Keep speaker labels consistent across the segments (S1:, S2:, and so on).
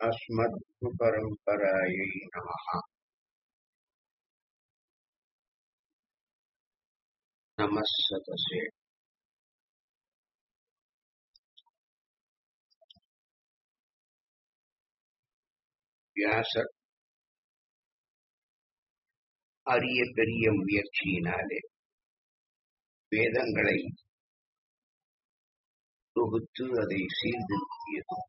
S1: अस्मद्गुरुपरम्परायै नमः नमः सतसे வியாசர் அரிய பெரிய முயற்சியினாலே வேதங்களை தொகுத்து அதை சீர்திருத்தியதும்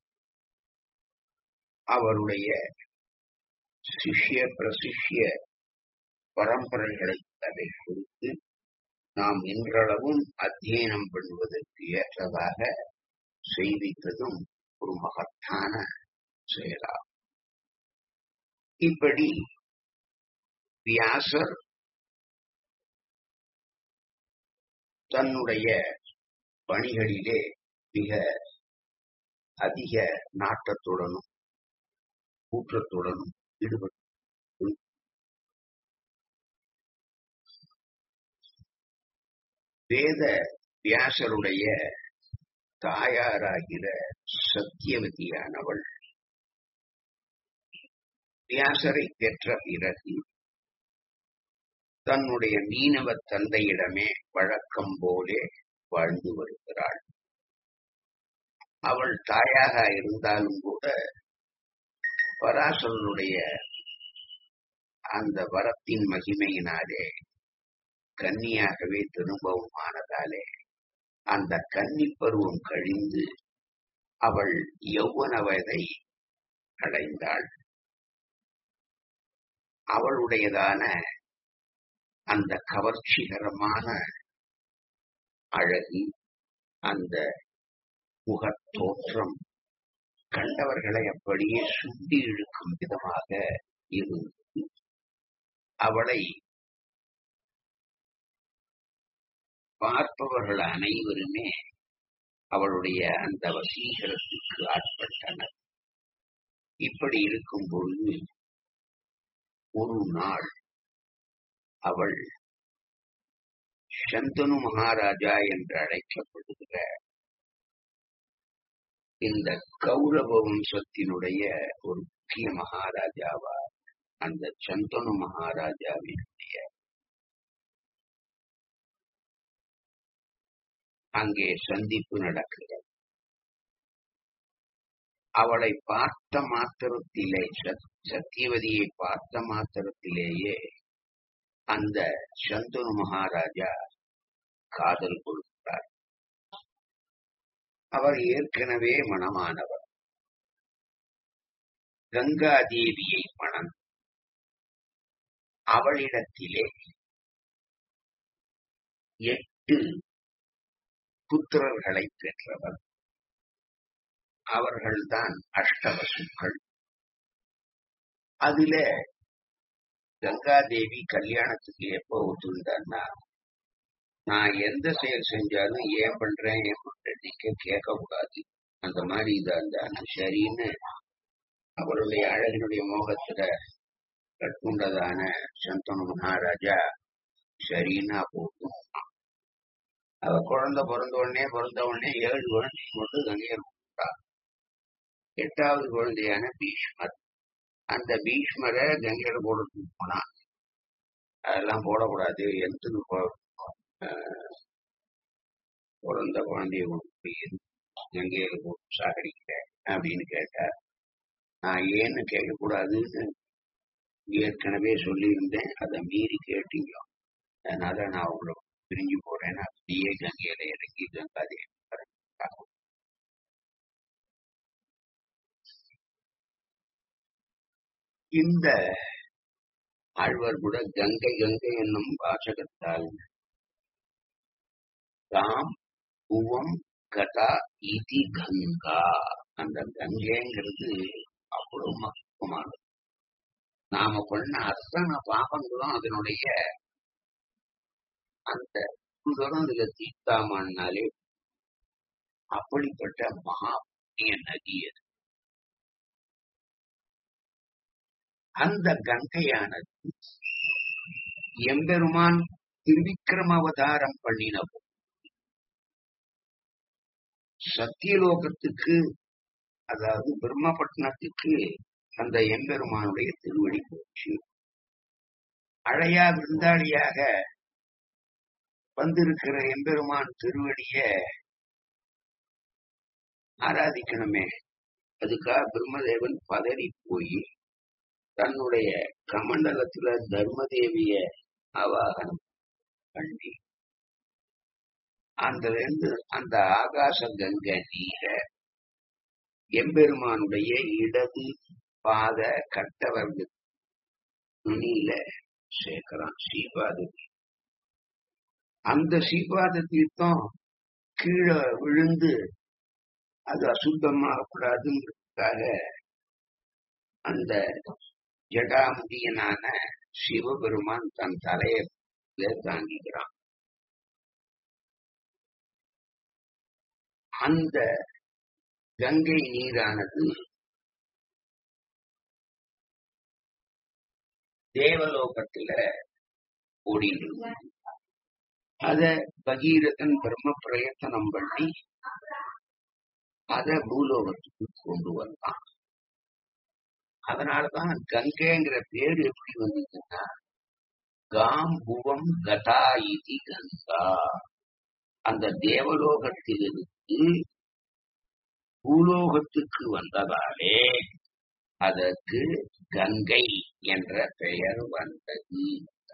S1: அவருடைய சிஷ்ய பிரசிஷ்ய பரம்பரைகளை அதை குறித்து நாம் இன்றளவும் அத்தியனம் பண்ணுவதற்கு ஏற்றதாக செய்வித்ததும் ஒரு மகத்தான செயலாகும் இப்படி வியாசர் தன்னுடைய பணிகளிலே மிக அதிக நாட்டத்துடனும் ஊற்றத்துடனும் ஈடுபட்டு வேத வியாசருடைய தாயாராகிற சத்தியவதியானவள் வியாசரை பெற்ற பிறகு தன்னுடைய மீனவ தந்தையிடமே வழக்கம் போலே வாழ்ந்து வருகிறாள் அவள் தாயாக இருந்தாலும் கூட பராசரனுடைய அந்த வரத்தின் மகிமையினாலே கன்னியாகவே திரும்பவும் ஆனதாலே அந்த கன்னி பருவம் கழிந்து அவள் யௌவன வயதை அடைந்தாள் அவளுடையதான அந்த கவர்ச்சிகரமான அழகு அந்த முகத்தோற்றம் கண்டவர்களை அப்படியே சுண்டி இழுக்கும் விதமாக இருந்தது அவளை பார்ப்பவர்கள் அனைவருமே அவளுடைய அந்த வசீகரத்துக்கு ஆட்பட்டனர் இப்படி இருக்கும் பொழுது ஒரு நாள் அவள் சந்தனு மகாராஜா என்று அழைக்கப்படுகிற இந்த கௌரவ வம்சத்தினுடைய ஒரு முக்கிய மகாராஜாவா அந்த சந்தனு மகாராஜாவினுடைய அங்கே சந்திப்பு நடக்கிறது அவளை பார்த்த மாத்திரத்திலே சத்தியவதியை பார்த்த மாத்திரத்திலேயே அந்த சந்தனு மகாராஜா காதல் கொடுத்தார் அவர் ஏற்கனவே மனமானவர் கங்காதேவியை மணம் அவளிடத்திலே எட்டு புத்திரர்களை பெற்றவர் அவர்கள்தான் அஷ்டவசுக்கள் அதுல கங்காதேவி கல்யாணத்துக்கு எப்போ ஒத்துந்தான்னா நான் எந்த செயல் செஞ்சாலும் ஏன் பண்றேன் ஏன் பண்றேன்னு கேட்க கூடாது அந்த மாதிரி இதா இருந்தாலும் சரின்னு அவருடைய அழகினுடைய மோகத்துல கட்டுண்டதான சந்தனு மகாராஜா சரின்னா போகும் அவ குழந்தை பிறந்த உடனே பிறந்த உடனே ஏழு குழந்தை மட்டும் கங்கையர் கொடுத்தா எட்டாவது குழந்தையான பீஷ்மர் அந்த பீஷ்மரை கங்கையில போடுறதுக்கு போனான் அதெல்லாம் போடக்கூடாது எந்தது பிறந்த குழந்தைய கொண்டு கங்கையில போட்டு சாகடிக்கிற அப்படின்னு கேட்டார் நான் ஏன்னு கேட்கக்கூடாதுன்னு ஏற்கனவே சொல்லியிருந்தேன் அதை மீறி கேட்டீங்க அதனால நான் உங்களை பிரிஞ்சு போறேன் அப்படியே கங்கையில இறங்கி கங்காதேவி இந்த ஆழ்வார் கூட கங்கை கங்கை என்னும் வாசகத்தால் தாம் உவம் கதா இதி கங்கா அந்த கங்கைங்கிறது அவ்வளவு மகத்துவமானது நாம பண்ண அத்தனை பாபங்களும் அதனுடைய அந்த தூரம் இதுல தீர்த்தாமன்னாலே அப்படிப்பட்ட மகா புண்ணிய நதி அது அந்த கங்கையானது எம்பெருமான் திருவிக்கிரம அவதாரம் பண்ணினப்போ சத்தியலோகத்துக்கு அதாவது பிரம்மபட்டினத்துக்கு அந்த எம்பெருமானுடைய திருவடி போச்சு அழையா விருந்தாளியாக வந்திருக்கிற எம்பெருமான் திருவடிய ஆராதிக்கணுமே அதுக்காக பிரம்மதேவன் பதறி போய் தன்னுடைய கமண்டலத்துல தர்மதேவிய ஆவாகனம் பண்ணி அந்த ரெண்டு அந்த ஆகாச கங்கை நீர எம்பெருமானுடைய இடது பாத கட்டவர்க்கு நுனியில சேர்க்கிறான் ஸ்ரீபாத அந்த ஸ்ரீபாத தீர்த்தம் கீழே விழுந்து அது அசுத்தமாக கூடாதுங்கிறதுக்காக அந்த ஜடாமுடியனான சிவபெருமான் தன் தலையை தாங்கிக்கிறான் அந்த கங்கை நீரானது தேவலோகத்துல ஓடிட்டு அத பகீரதன் பிரம்ம பிரயத்தனம் பண்ணி அத பூலோகத்துக்கு கொண்டு வந்தான் அதனாலதான் கங்கைங்கிற பேர் எப்படி வந்ததுன்னா காம்புவம் கதா இதி கங்கா அந்த தேவலோகத்திலிருந்து பூலோகத்துக்கு வந்ததாலே அதற்கு கங்கை என்ற பெயர் வந்தது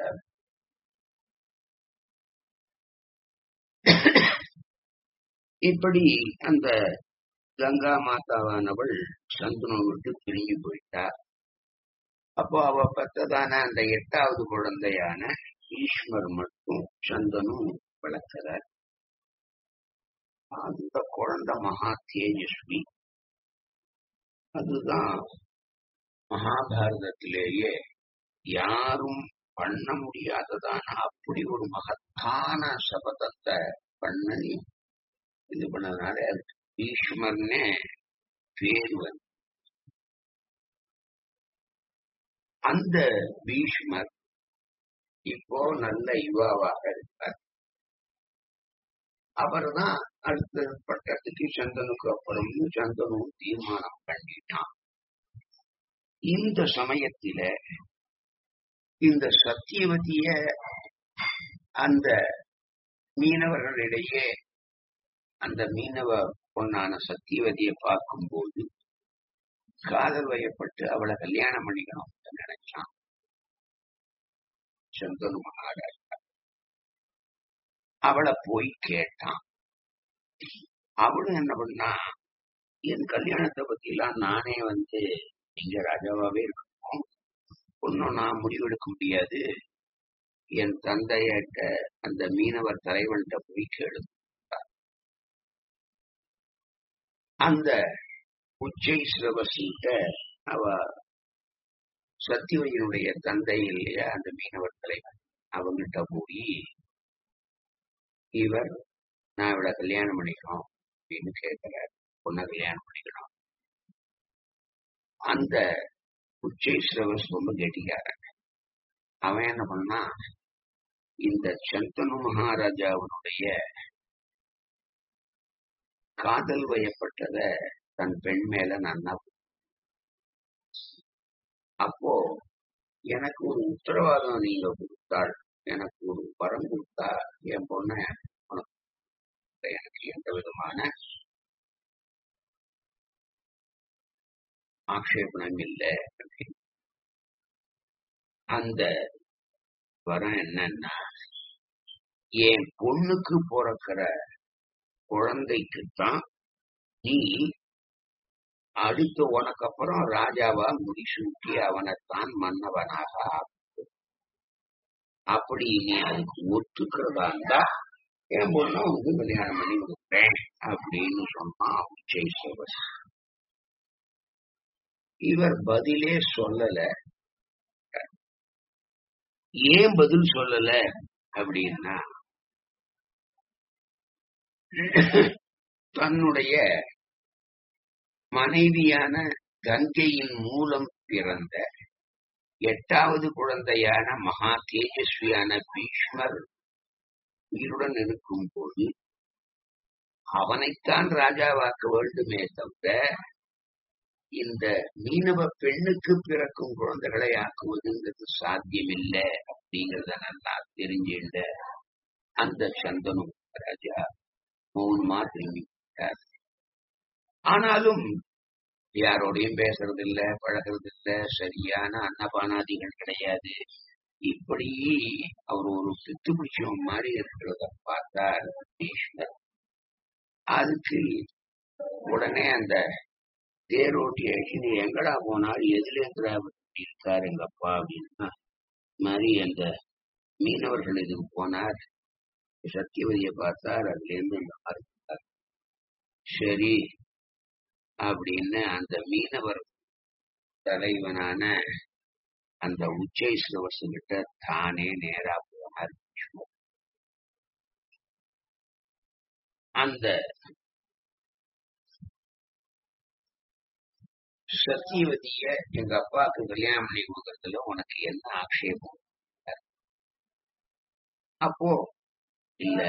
S1: இப்படி அந்த கங்கா மாதாவானவள் சந்தனு விட்டு பிரிஞ்சு போயிட்டார் அப்போ அவ பெற்றதான அந்த எட்டாவது குழந்தையான ஈஸ்வர் மட்டும் சந்தனும் வளர்க்கிறார் அந்த குழந்தை மகா தேஜஸ்வி அதுதான் மகாபாரதத்திலேயே யாரும் பண்ண முடியாததான அப்படி ஒரு மகத்தான சபதத்தை பண்ணி இது பண்ணதுனால அதுக்கு பீஷ்மர்னே பேர் வந்து அந்த பீஷ்மர் இப்போ நல்ல யுவாவாக இருக்கார் அவர் தான் அடுத்த பட்டத்துக்கு சந்தனுக்கு அப்புறம் சந்தனும் தீர்மானம் பண்ணிட்டான் இந்த சமயத்தில இந்த சத்தியவதிய அந்த மீனவர்களிடையே அந்த மீனவ பொண்ணான சத்தியவதியை பார்க்கும்போது காதல் வயப்பட்டு அவளை கல்யாணம் பண்ணிக்கணும்னு நினைச்சான் சந்தனு மகாராஜா அவளை போய் கேட்டான் அவளும் என்ன பண்ணா என் கல்யாணத்தை பத்தி எல்லாம் நானே வந்து இங்க ராஜாவாவே இருக்கணும் ஒன்னும் நான் முடிவெடுக்க முடியாது என் தந்தையிட்ட அந்த மீனவர் தலைவன்கிட்ட போய் கேளு அந்த உச்சை சிரவசிட்ட அவ சத்தியவையனுடைய தந்தை இல்லையா அந்த மீனவர் தலைவன் அவங்ககிட்ட போய் இவர் நான் இவளை கல்யாணம் பண்ணிக்கணும் அப்படின்னு கேட்கிறார் பொண்ணை கல்யாணம் பண்ணிக்கணும் அந்த உச்சை சிரவஸ் ரொம்ப கெட்டிக்காரன் அவன் என்ன பண்ணா இந்த சந்தனு மகாராஜாவினுடைய காதல் வயப்பட்டத தன் பெண் மேல நன்னா அப்போ எனக்கு ஒரு உத்தரவாதம் நீங்க கொடுத்தாள் எனக்கு ஒரு வரம் கொடுத்தா என் பொண்ண எனக்கு எந்த விதமான ஆக்ஷேபணம் இல்லை அந்த வரம் என்னன்னா என் பொண்ணுக்கு பிறக்கிற குழந்தைக்குத்தான் நீ அடுத்து உனக்கு அப்புறம் ராஜாவா முடிசூட்டி அவனைத்தான் மன்னவனாக ஆக்கு. அப்படி நீ அதுக்கு ஒத்துக்கிறதா இருந்தா என் பொண்ணை வந்து கல்யாணம் பண்ணி கொடுப்பேன் அப்படின்னு சொன்னான் உச்சை சிவஸ் இவர் பதிலே சொல்லல ஏன் பதில் சொல்லல அப்படின்னா தன்னுடைய மனைவியான கங்கையின் மூலம் பிறந்த எட்டாவது குழந்தையான மகா தேஜஸ்வியான பீஷ்மர் உயிருடன் இருக்கும் போது அவனைத்தான் ராஜாவாக்க வேண்டுமே தவிர இந்த மீனவ பெண்ணுக்கு பிறக்கும் குழந்தைகளை ஆக்குவதுங்கிறது சாத்தியமில்லை அப்படிங்கறத நல்லா தெரிஞ்சுண்ட அந்த சந்தனு ராஜா மௌனமா திரும்பி விட்டார். ஆனாலும் யாரோடையும் பேசுறது இல்ல பழகிறது இல்ல சரியான அன்னபானாதிகள் கிடையாது இப்படி அவர் ஒரு பித்து பிடிச்சவன் மாதிரி இருக்கிறத பார்த்தார் ஈஸ்வர் அதுக்கு உடனே அந்த தேரோட்டி ஆச்சு நீ எங்கடா போனால் எதுல இருக்கிற இருக்காரு எங்க அப்பா அப்படின்னா இந்த மாதிரி அந்த மீனவர்கள் இதுக்கு போனார் சத்தியவதியை பார்த்தார் அதுல இருந்து இந்த மாதிரி இருந்தார். சரி அப்படின்னு அந்த மீனவர் தலைவனான அந்த உச்சை சிலவசங்கிட்ட தானே நேரா போனார் பீஷ்மர். அந்த சத்தியவதிய எங்க அப்பாவுக்கு கல்யாணம் பண்ணி கொடுக்கறதுல உனக்கு என்ன ஆக்ஷேபம் அப்போ இல்ல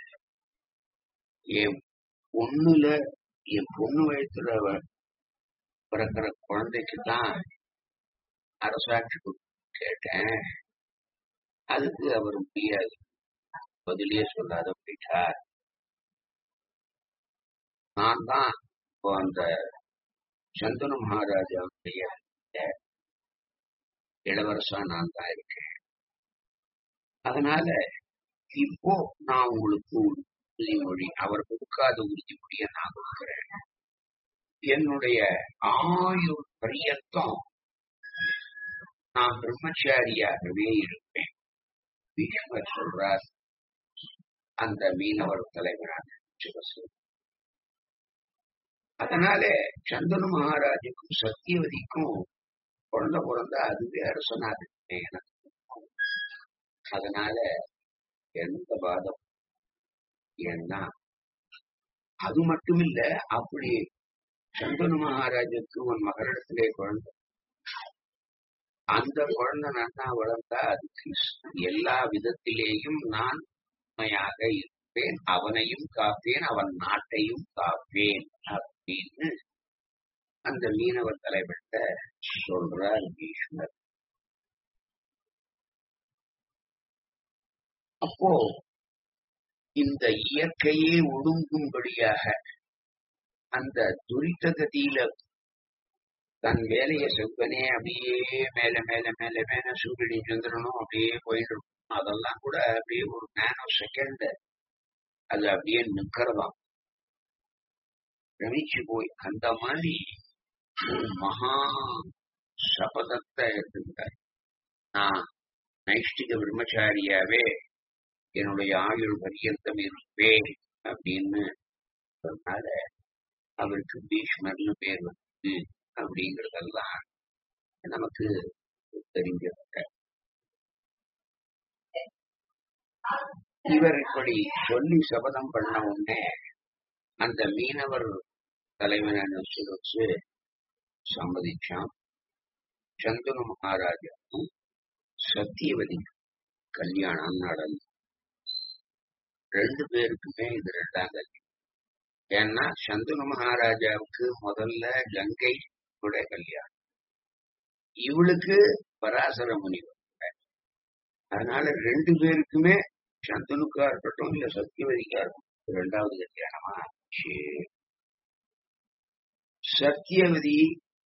S1: என் பொண்ணுல என் பொண்ணு வயசுல வ- பிறக்கிற குழந்தைக்கு தான் அரசாட்சி கொடுக்கணும்னு கேட்டேன் அதுக்கு அவர் முடியாது பதிலே சொல்லாத போயிட்டார் நான் தான் இப்போ அந்த சந்தனு மகாராஜாவுடைய இளவரசா நான் தான் இருக்கேன் அதனால இப்போ நான் உங்களுக்கு ஒரு உறுதிமொழி அவர் கொடுக்காத உறுதிமொழியை நான் கொடுக்கிறேன் என்னுடைய ஆயுள் பரியந்தம் நான் பிரம்மச்சாரியாகவே இருப்பேன் பீஷ்மர் சொல்றார் அந்த மீனவர் தலைவரான சிவசு அதனால சந்தனு மகாராஜுக்கும் சத்தியவதிக்கும் குழந்தை பிறந்தா அதுவே அரசனாக இருக்கேன் எனக்கு அதனால எந்த பாதம் ஏன்னா அது மட்டும் இல்ல அப்படி சந்தனு மகாராஜுக்கு உன் மகளிடத்திலே குழந்தை அந்த குழந்தை நன்னா வளர்ந்தா அதுக்கு எல்லா விதத்திலேயும் நான் உண்மையாக இருப்பேன் அவனையும் காப்பேன் அவன் நாட்டையும் காப்பேன் அப்படின்னு அந்த மீனவர் தலைவர்கிட்ட சொல்றார் பீஷ்மர் அப்போ இந்த இயற்கையே ஒடுங்கும்படியாக அந்த துரித கதியில தன் வேலையை செவ்வனே அப்படியே மேல மேல மேல மேல சூரியன் சந்திரனும் அப்படியே போயிட்டு இருக்கும் அதெல்லாம் கூட அப்படியே ஒரு நேனோ செகண்ட் அது அப்படியே நிக்கிறதாம் பிரமிச்சு போய் அந்த மாதிரி ஒரு மகா சபதத்தை எடுத்துக்கிட்டார் நான் நைஷ்டிக பிரம்மச்சாரியாவே என்னுடைய ஆயுள் பரியந்தம் இருப்பேன் அப்படின்னு சொன்னால அவருக்கு பீஷ்மர்னு பேர் வந்து அப்படிங்கறதெல்லாம் நமக்கு தெரிஞ்சது இவர் இப்படி சொல்லி சபதம் பண்ண உடனே அந்த மீனவர் தலைவனான சுரட்சு சம்மதிச்சான் சந்தனு மகாராஜாவும் சத்தியவதி கல்யாணம் நடந்தது ரெண்டு பேருக்குமே இது ரெண்டாம் கல்யாணம் ஏன்னா சந்தனு மகாராஜாவுக்கு முதல்ல கங்கை கூட கல்யாணம் இவளுக்கு பராசர முனிவர் அதனால ரெண்டு பேருக்குமே சந்தனுக்கா இருக்கட்டும் இல்ல சத்தியவதிக்கா இருக்கட்டும் ரெண்டாவது கல்யாணமா சரி. சத்தியவதி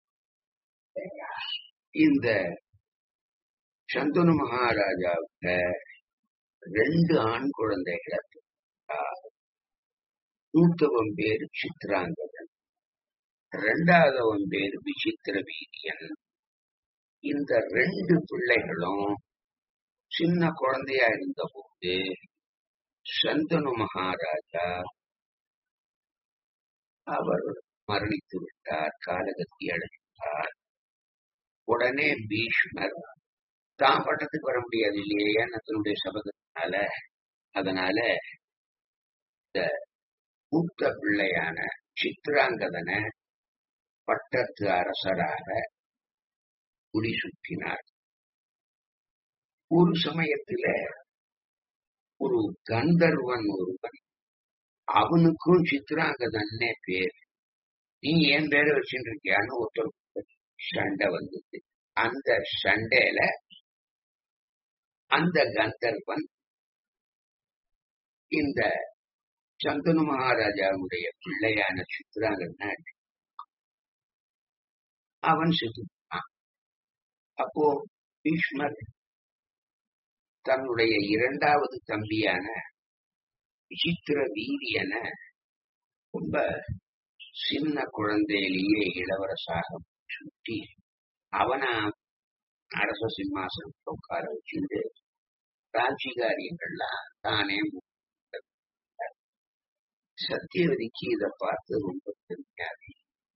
S1: இந்த சந்தனு மகாராஜாவுக்கு ரெண்டு ஆண் குழந்தைகளை பெற்றா. மூத்தவன் பேரு சித்ராங்கதன் ரெண்டாவதவன் பேரு விசித்திர வீரியன் இந்த ரெண்டு பிள்ளைகளும் சின்ன குழந்தையா இருந்தபோது சந்தனு மகாராஜா அவர் மரணித்து விட்டார் காலகத்தி அடைந்தார் உடனே பீஷ்மர் தான் பட்டத்துக்கு வர முடியாது இல்லையே ஏன்னா தன்னுடைய சபதத்தினால அதனால இந்த மூத்த பிள்ளையான சித்ராங்கதனை பட்டத்து அரசராக முடிசூட்டினார் ஒரு சமயத்துல ஒரு கந்தர்வன் ஒருவன் அவனுக்கும் சித்ராங்கதன்னே பேர் நீ என் பேரை வச்சுட்டு இருக்கியான்னு ஒருத்தர் சண்டை வந்தது அந்த சண்டையில அந்த கந்தர்வன் இந்த சந்தனு மகாராஜாவுடைய பிள்ளையான சித்ராங்கன அவன் செத்துட்டான் அப்போ பீஷ்மர் தன்னுடைய இரண்டாவது தம்பியான விசித்திர வீரியன ரொம்ப சின்ன குழந்தையிலேயே இளவரசாக சுட்டி அவனை அரச சிம்மாசனத்தை உட்கார வச்சுட்டு ராஜ்ய காரியங்கள்லாம் தானே சத்தியவதிக்கு இதை பார்த்து ரொம்ப தெரியாது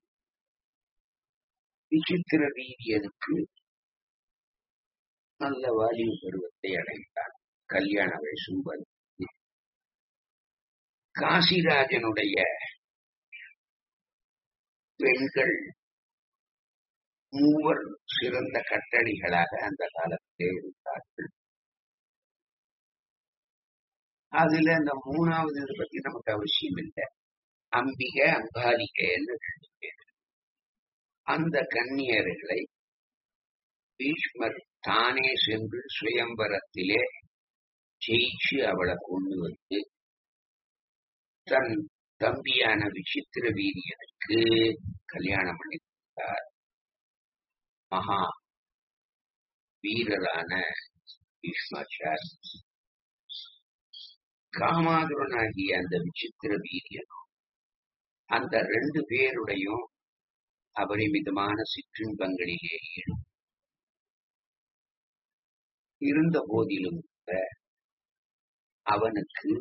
S1: விசித்திர வீரியனுக்கு நல்ல வாலிப பருவத்தை அடைந்தான் கல்யாண வயசும் வந்து காசிராஜனுடைய பெண்கள் மூவர் சிறந்த கட்டணிகளாக அந்த காலத்திலே இருந்தார்கள் அதுல இந்த மூணாவது இதை பத்தி நமக்கு அவசியம் இல்லை அம்பிகை அம்பாலிகைன்னு ரெண்டு பேர் அந்த கன்னியர்களை பீஷ்மர் தானே சென்று சுயம்பரத்திலே ஜெயிச்சு அவளை கொண்டு வந்து தன் தம்பியான விசித்திர வீரியனுக்கு கல்யாணம் பண்ணி கொடுத்தார் மகா வீரரான பீஷ்மாச்சார் காமாதுரனாகிய அந்த விசித்திர வீரியனும் அந்த ரெண்டு பேருடையும் அபரிமிதமான சிற்றின்பங்களிலே ஈடும் இருந்த போதிலும் கூட அவனுக்கு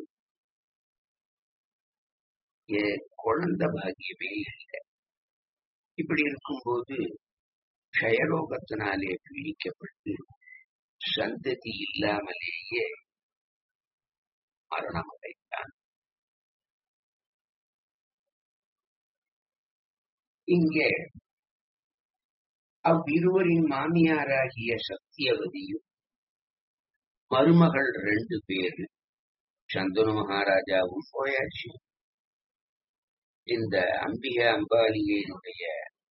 S1: குழந்த பாகியமே இல்லை இப்படி இருக்கும்போது க்ஷயரோகத்தினாலே பீடிக்கப்பட்டு சந்ததி இல்லாமலேயே மரணம் அடைந்தான் இங்கே அவ்விருவரின் மாமியாராகிய சத்தியவதியும் மருமகள் ரெண்டு பேரு சந்தனு மகாராஜாவும் போயாச்சு இந்த அம்பிகை அம்பாலிகையினுடைய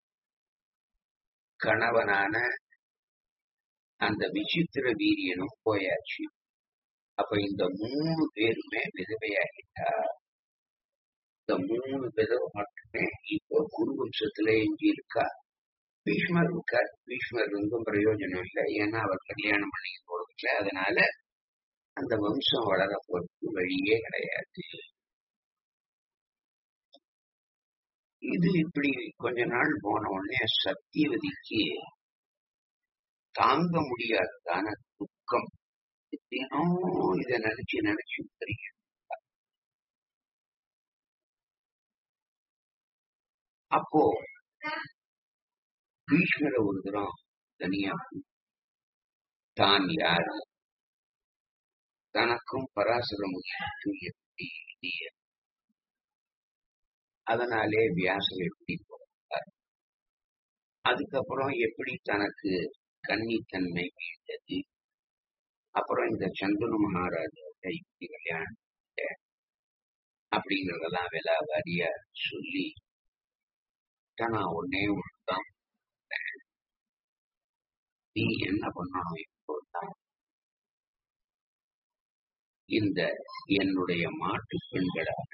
S1: கணவனான அந்த விசித்திர வீரியனும் போயாச்சு அப்ப இந்த மூணு பேருமே விதவையாகிட்டா இந்த மூணு விதவை மட்டுமே இப்போ குரு வம்சத்துல எஞ்சி இருக்கா பீஷ்மர் இருக்கார் பீஷ்மர் இருந்தும் பிரயோஜனம் இல்லை ஏன்னா அவர் கல்யாணம் பண்ணி போறதுல அதனால அந்த வம்சம் வளர போறதுக்கு வழியே கிடையாது இது இப்படி கொஞ்ச நாள் போன உடனே சத்தியவதிக்கு தாங்க முடியாததான துக்கம் தினம் இத நினைச்சு நினைச்சு தெரியும் அப்போ பீஷ்மர ஒரு தரம் தனியா தான் யாரு தனக்கும் பராசர முனிக்கும் எப்படி இடையே அதனாலே வியாசர் எப்படி போறார் அதுக்கப்புறம் எப்படி தனக்கு கன்னித்தன்மை மீண்டது அப்புறம் இந்த சந்தனு மகாராஜாவோட இப்படி கல்யாணம் அப்படிங்கறதெல்லாம் விலா வாரியா சொல்லி நான் ஒன்னே ஒண்ணுதான் நீ என்ன பண்ணணும் இப்போதான் இந்த என்னுடைய மாட்டு பெண்களான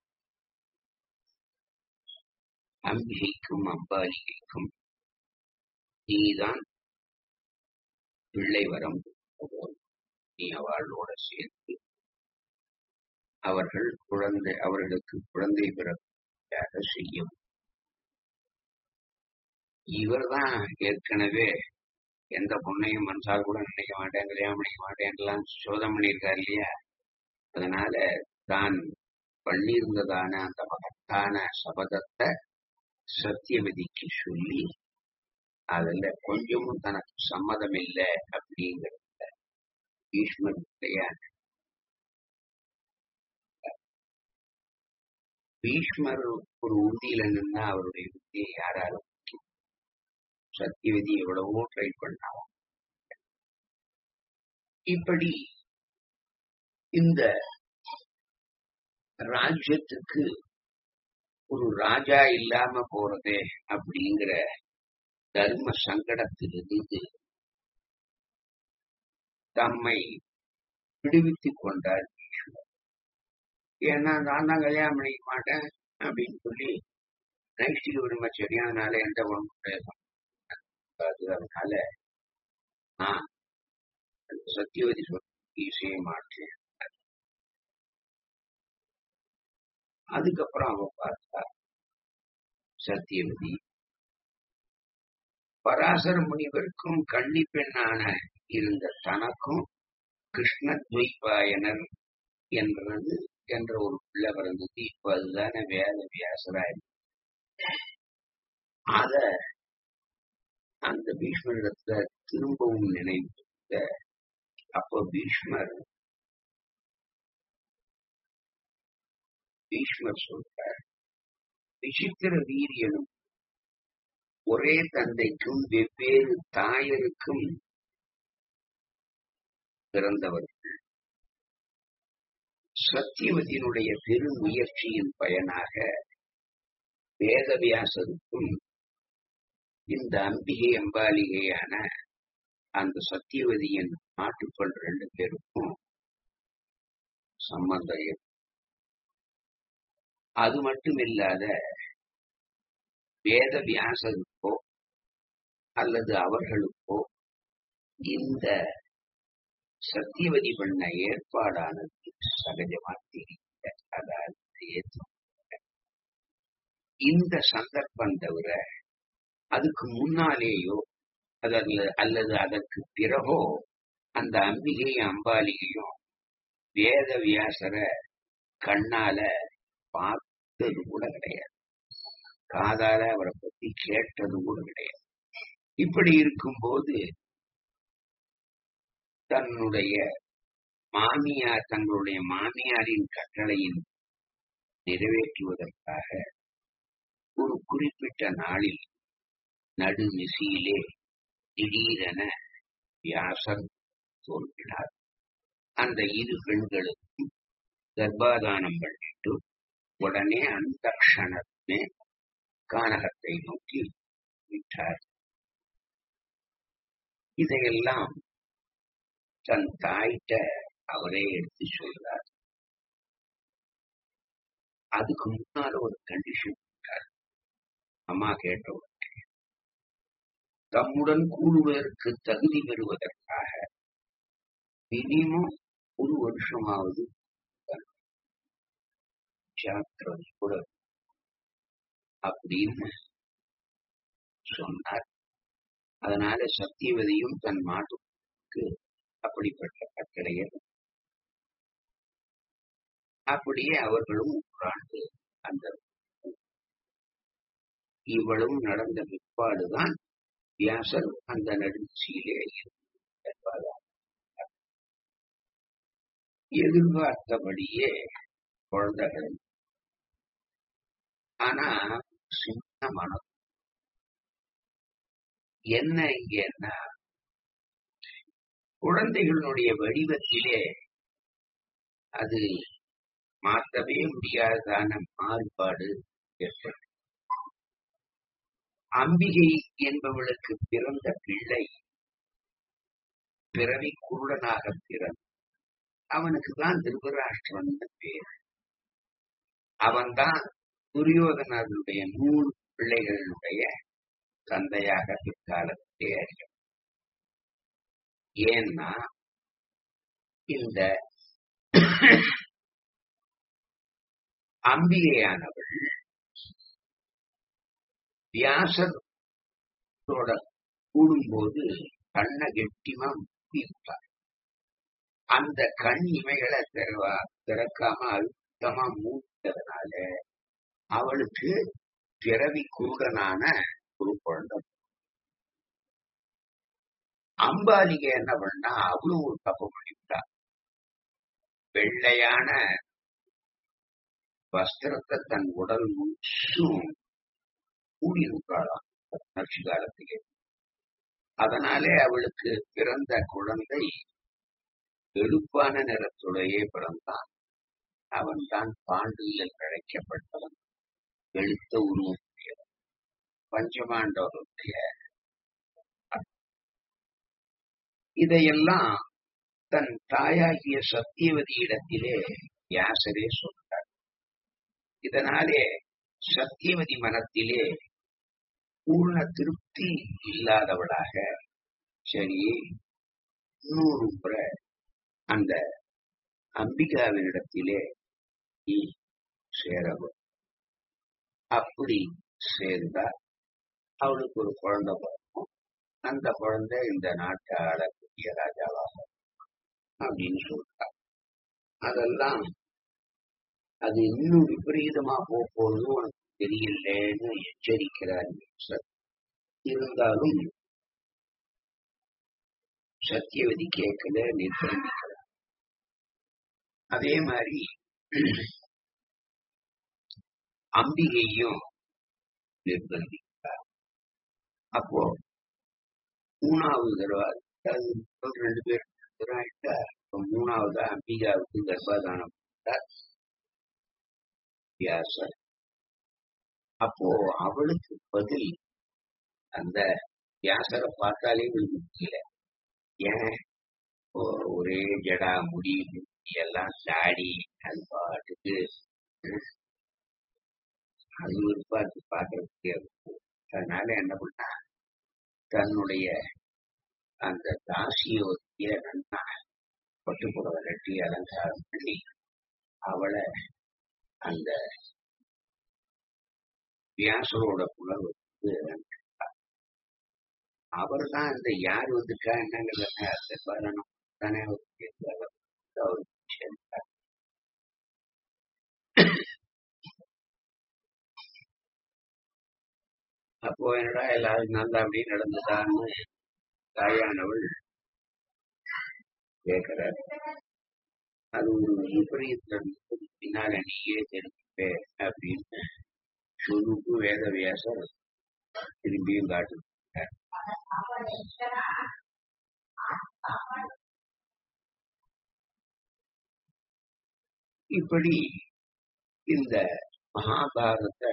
S1: அம்பிகைக்கும் அம்பாலிகைக்கும் நீதான் பிள்ளை வரம் நீ அவளோட சேர்த்து அவர்கள் குழந்தை அவர்களுக்கு குழந்தை பிறப்பாக செய்யும் இவர்தான் ஏற்கனவே எந்த பொண்ணையும் மனசால் கூட நினைக்க மாட்டேன் கல்யாணம் பண்ணிக்க மாட்டேன்லாம் சோதம் பண்ணியிருக்காரு இல்லையா அதனால தான் பண்ணியிருந்ததான அந்த மகத்தான சபதத்தை சத்தியவதிக்கு சொல்லி அதுல கொஞ்சமும் தனக்கு சம்மதம் இல்லை அப்படிங்கிறத பீஷ்மர் கிடையாது பீஷ்மர் ஒரு உறுதியில நின்னா அவருடைய உறுதியை யாராலும் சத்தியவதி எவ்வளவோ ட்ரை பண்ணாலும் இப்படி இந்த ராஜ்யத்துக்கு ஒரு ராஜா இல்லாம போறதே அப்படிங்கிற தர்ம சங்கடத்திலிருந்து தம்மை விடுவித்துக் கொண்டார் ஈஸ்வரர் ஏன்னா நான் தான் கல்யாணம் பண்ணிக்க மாட்டேன் அப்படின்னு சொல்லி நைஷ்டிக பிரம்மச்சரியானால எந்த ஒன்றும் அதனால நான் அந்த சத்தியவதி சொல்லி செய்ய மாட்டேன் அதுக்கப்புறம் அவன் பார்த்தா சத்தியவதி பராசர முனிவருக்கும் கன்னி பெண்ணான இருந்த தனக்கும் கிருஷ்ண துவைபாயனர் என்றது என்ற ஒரு பிள்ளை பிறந்தது இப்ப அதுதானே வேத வியாசராய் அத அந்த பீஷ்மரிடத்துல திரும்பவும் நினைவு அப்போ பீஷ்மர் பீஷ்மர் சொல்றார் விசித்திர வீரியனும் ஒரே தந்தைக்கும் வெவ்வேறு தாயருக்கும் பிறந்தவர்கள் சத்தியவதியினுடைய பெரும் முயற்சியின் பயனாக வேதவியாசருக்கும் இந்த அம்பிகை அம்பாலிகையான அந்த சத்தியவதியின் நாட்டுப்பெண் ரெண்டு பேருக்கும் சம்பந்தம் ஏற்படும். அது மட்டும் இல்லாத வேத வியாசருக்கோ அல்லது அவர்களுக்கோ இந்த சத்தியவதி பண்ண ஏற்பாடானது சகஜமாக தெரியல அதாவது ஏற்றுக்கொள்ள. இந்த சந்தர்ப்பம் தவிர அதுக்கு முன்னாலேயோ அது அல்ல அல்லது அதற்கு பிறகோ அந்த அம்பிகையும் அம்பாலிகையும் வேத வியாசர கண்ணால பார்த்தது கூட கிடையாது காதால அவரை பத்தி கேட்டது கூட கிடையாது இப்படி இருக்கும்போது தன்னுடைய மாமியார் தங்களுடைய மாமியாரின் கட்டளையின் நிறைவேற்றுவதற்காக ஒரு குறிப்பிட்ட நாளில் நடுநிசியிலே திடீரென வியாசர் தோன்றினார் அந்த இரு பெண்களுக்கும் கர்ப்பாதானம் பண்ணிட்டு உடனே அந்த க்ஷணமே கானகத்தை நோக்கி விட்டார் இதையெல்லாம் தன் தாயிட்ட அவரே எடுத்து சொல்றார் அதுக்கு முன்னால ஒரு கண்டிஷன் போட்டார் அம்மா கேட்ட உடனே தம்முடன் கூடுவதற்கு தகுதி பெறுவதற்காக மினிமம் ஒரு வருஷமாவது சாத்திரம் கூட அப்படின்னு சொன்னார் அதனால சத்தியவதியும் தன் மாட்டுக்கு அப்படிப்பட்ட கட்டளையை அப்படியே அவர்களும் உட்கார்ந்து அந்த இவளும் நடந்த பிற்பாடுதான் வியாசர் அந்த நடுச்சியிலே இருப்பார் எதிர்பார்த்தபடியே குழந்தைகள் ஆனா சின்ன மனம் என்ன இங்கன்னா குழந்தைகளுடைய வடிவத்திலே அது மாற்றவே முடியாததான மாறுபாடு ஏற்படும் அம்பிகை என்பவளுக்கு பிறந்த பிள்ளை பிறவி குருடனாக பிறந்த அவனுக்கு தான் திருபராஷ்டிரன் பேர் அவன்தான் துரியோதனருடைய நூறு பிள்ளைகளுடைய தந்தையாக பிற்காலத்திலே அறியும் ஏன்னா இந்த அம்பிகையானவள் வியாசத்தோட கூடும்போது கண்ணை கெட்டிமா மூடிவிட்டார் அந்த கண் இமைகளை திறவா திறக்காம அழுத்தமா மூட்டதுனால அவளுக்கு பிறவி குருடனான ஒரு குழந்தை அம்பாலிகை என்ன பண்ணா அவளும் ஒரு தப்பு பண்ணிவிட்டா வெள்ளையான வஸ்திரத்தை தன் உடல் முழுசும் கூடி இருக்காளாம் நட்சி காலத்திலே அதனாலே அவளுக்கு பிறந்த குழந்தை வெளுப்பான நிறத்துடையே பிறந்தான் அவன் தான் பாண்டு என்று அழைக்கப்பட்டவன் வெளுத்த உருவமுடைய பஞ்சபாண்டவருடைய இதையெல்லாம் தன் தாயாகிய சத்தியவதி இடத்திலே வியாசரே சொல்றார் இதனாலே சத்தியவதி மனத்திலே பூர்ண திருப்தி இல்லாதவளாக சரி நூறு முறை அந்த அம்பிகாவினிடத்திலே நீ சேரவும் அப்படி சேர்ந்தா அவளுக்கு ஒரு குழந்தை பிறக்கும் அந்த குழந்தை இந்த நாட்டை ஆளக்கூடிய ராஜாவாக அப்படின்னு சொல்றார் அதெல்லாம் அது இன்னும் விபரீதமா போக போகுது உனக்கு தெரியலன்னு எச்சரிக்கிறார் சார் இருந்தாலும் சத்தியவதி கேட்கல நிர்பந்திக்கிறார் அதே மாதிரி அம்பிகையும் நிர்பந்திக்கிறார் அப்போ மூணாவது தடவை அது முதல் ரெண்டு பேர் ஆயிட்டா இப்போ மூணாவது அம்பிகாவுக்கு கர்ப்பாதானம் பண்ணார் வியாசர் அப்போ அவளுக்கு பதில் அந்த வியாசரை பார்த்தாலே இவளுக்கு முடியல ஏன் ஒ- ஒரே ஜடா முடி முடி எல்லாம் தாடி அது பாட்டுக்கு ம், அது ஒரு பார்த்து பார்க்கறதுக்கே இருக்கும். அதனால என்ன பண்ணா தன்னுடைய அந்த தாசியோத்திய நன்னா பட்டு புடவை கட்டி அலங்காரம் பண்ணி அவளை அந்த வியாசரோட புலவுக்கு அவர் தான் அந்த யார் வந்துட்டா என்னங்கிறத அந்த பரணம் தானே அவர் கேட்கிறார். அவர் சேர்ந்தார். அப்போ என்னடா எல்லாரும் நல்லா அப்படியே நடந்ததான்னு தாயானவள் கேட்கிறார் அது ஒரு விபரீதம் பின்னால நீயே தெரிஞ்சுப்பே அப்படின்னு சொல்லுக்கு வேத வியாசர் திரும்பியும் காட்டு இப்படி இந்த மகாபாரத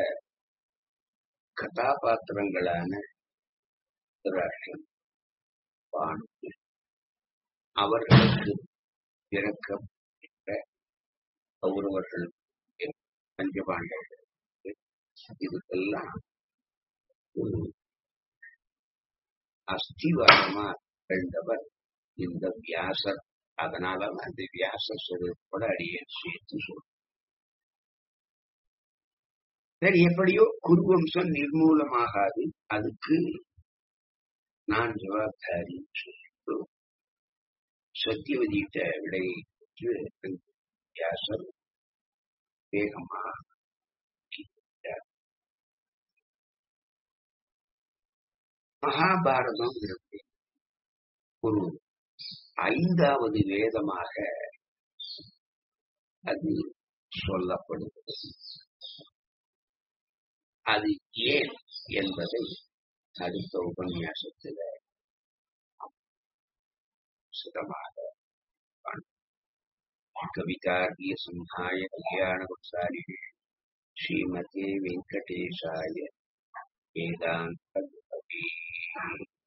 S1: கதாபாத்திரங்களான திருராஷ்டிரம் பாண்டு அவர்களுக்கு இறக்கம் என்ற கௌரவர்கள் பஞ்சபாண்டவர்கள் இதுக்கெல்லாம் ஒரு அஸ்திவாரமா எழுந்தவர் இந்த வியாசர் அதனால அந்த வியாச சொருப்போட அடியே சேர்த்து சொல்றேன் சரி எப்படியோ குருவம்சம் நிர்மூலமாகாது அதுக்கு நான் ஜவாப்தாரின்னு சொல்லிட்டு சத்தியவதியிட்ட விடையை பெற்று வியாசர் வேகமா கிட்டார். மகாபாரதம்ங்கிறது ஒரு ஐந்தாவது வேதமாக அது சொல்லப்படுகிறது அது ஏன் என்பதை அடுத்த உபன்யாசத்தில் சுகமாக கவிதார்கிய சம்ஹாய கல்யாண ஸ்ரீமதே வெங்கடேஷாய வேதாந்த